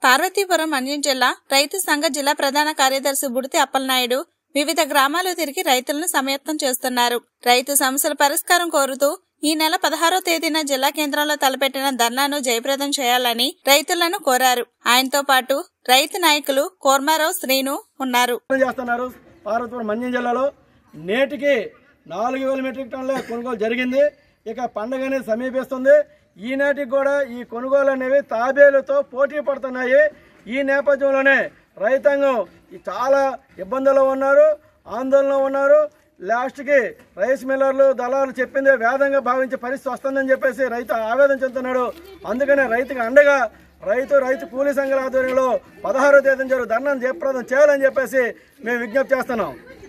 పార్వతీపురం మన్యం జిల్లా రైతు సంఘ జిల్లా ప్రధాన కార్యదర్శి బుడితి అప్పలనాయుడు వివిధ గ్రామాలు తిరిగి రైతులను సమయత్తం చేస్తున్నారు రైతు సమస్యల పరిష్కారం కోరుతూ ఈ నెల పదహారో తేదీన జిల్లా కేంద్రంలో తలపెట్టిన ధర్నాను జయప్రదం చేయాలని రైతులను కోరారు ఆయనతో పాటు రైతు నాయకులు కోర్మారావు శ్రీను ఉన్నారు చేస్తున్నారు పార్వతీపురం మన్యం జిల్లాలో నేటికి నాలుగు వేల మెట్రిక్ టన్నుల కొనుగోలు జరిగింది ఇక పండుగ అనేది సమీపిస్తుంది ఈ నాటికి కూడా ఈ కొనుగోలు అనేవి తాబేలుతో పోటీ పడుతున్నాయి ఈ నేపథ్యంలోనే రైతాంగం ఈ చాలా ఇబ్బందుల్లో ఉన్నారు ఆందోళనలో ఉన్నారు లాస్ట్కి రైస్ మిల్లర్లు దళాలు చెప్పిందే వేదంగా భావించే పరిస్థితి వస్తుందని చెప్పేసి రైతు ఆవేదన చెందుతున్నాడు అందుకనే రైతుకి అండగా రైతు రైతు కూలీ సంఘాల ఆధ్వర్యంలో పదహారో తేదీన జరుగు ధర్నాన్ని జయప్రదం చేయాలని చెప్పేసి మేము విజ్ఞప్తి చేస్తున్నాం